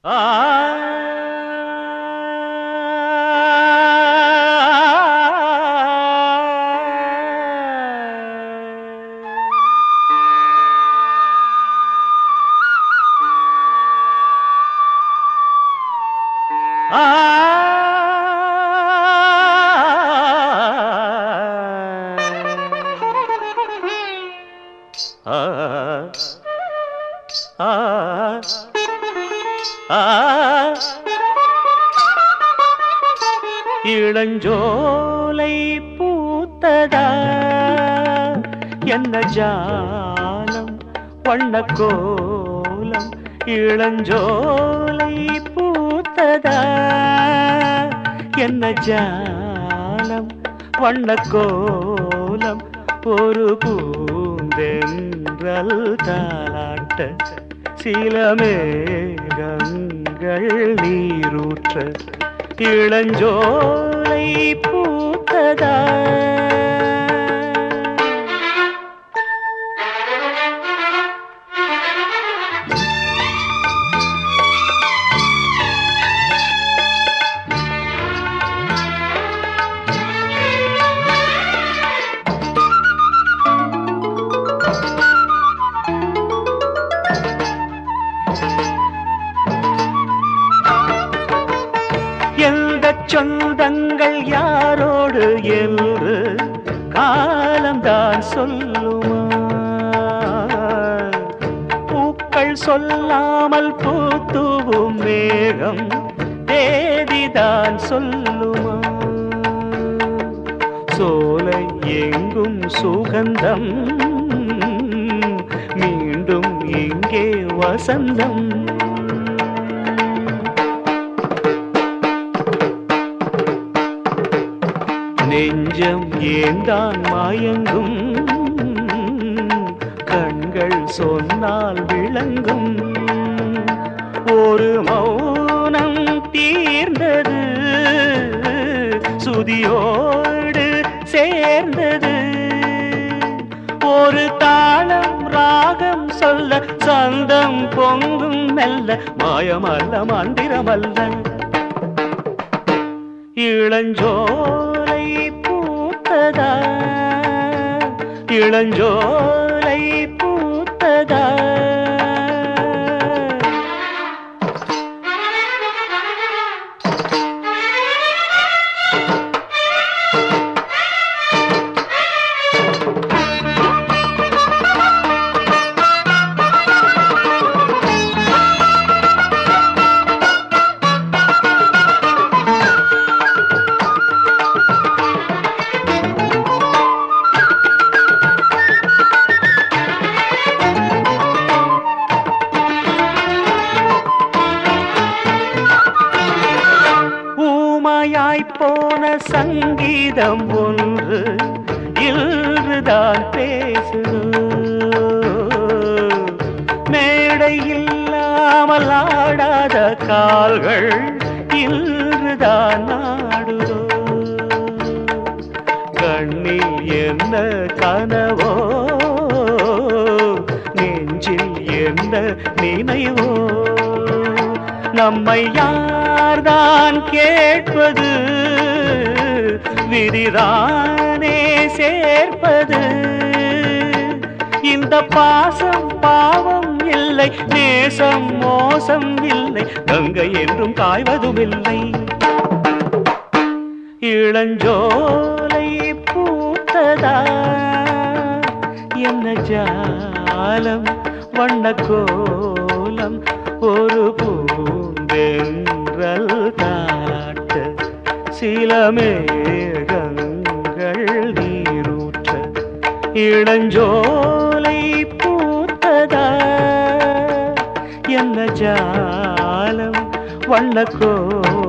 இளஞ்சோலை பூத்ததா என்ன ஜாலம் வண்ண கோலம் இளஞ்சோலை பூத்ததா என்ன ஜாலம் வண்ண கோலம் ஒரு பூந்தென்றல் தாலாட்ட சில மேகங்கள் நீரூற்ற இளஞ்சோலை பூத்ததா எந்த சொந்தங்கள் யாரோடு என்று காலம்தான் சொல்லுமா பூக்கள் சொல்லாமல் பூத்துவும் மேகம் தேதிதான் சொல்லுமா சோலை எங்கும் சுகந்தம் மீண்டும் இங்கே வசந்தம் நெஞ்சம் ஏந்தான் மயங்கும் கண்கள் சொன்னால் விளங்கும் ஒரு மௌனம் தீர்ந்தது சுதியோடு சேர்ந்தது ஒரு தாளம் ராகம் சொல்ல சந்தம் பொங்கும் மெல்ல மாயமல்ல மந்திரமல்ல இளஞ்சோலை பூத்ததா இளஞ்சோலை பூத்ததா ஊமையாய் போன சங்கீதம் ஒன்று இன்றுதான் பேசுது மேடை இல்லாமல் ஆடாத கால்கள் இன்றுதான் நாடுதோ கண்ணில் என்ன கனவோ நெஞ்சில் என்ன நினைவோ நம்மை யார்தான் கேட்பது விதிதானே சேர்ப்பது இந்த பாசம் பாவம் இல்லை நேசம் மோசம் இல்லை கங்கை என்றும் காய்வதும் இல்லை இளஞ்சோலை பூத்ததா என்ன ஜாலம் வண்ண கோலம் ஒரு பூந்தென்றல் தாட்ட சில மேகங்கள் நீரூற்ற இளஞ்சோலை பூத்ததா என்ன ஜாலம் வண்ண கோலம்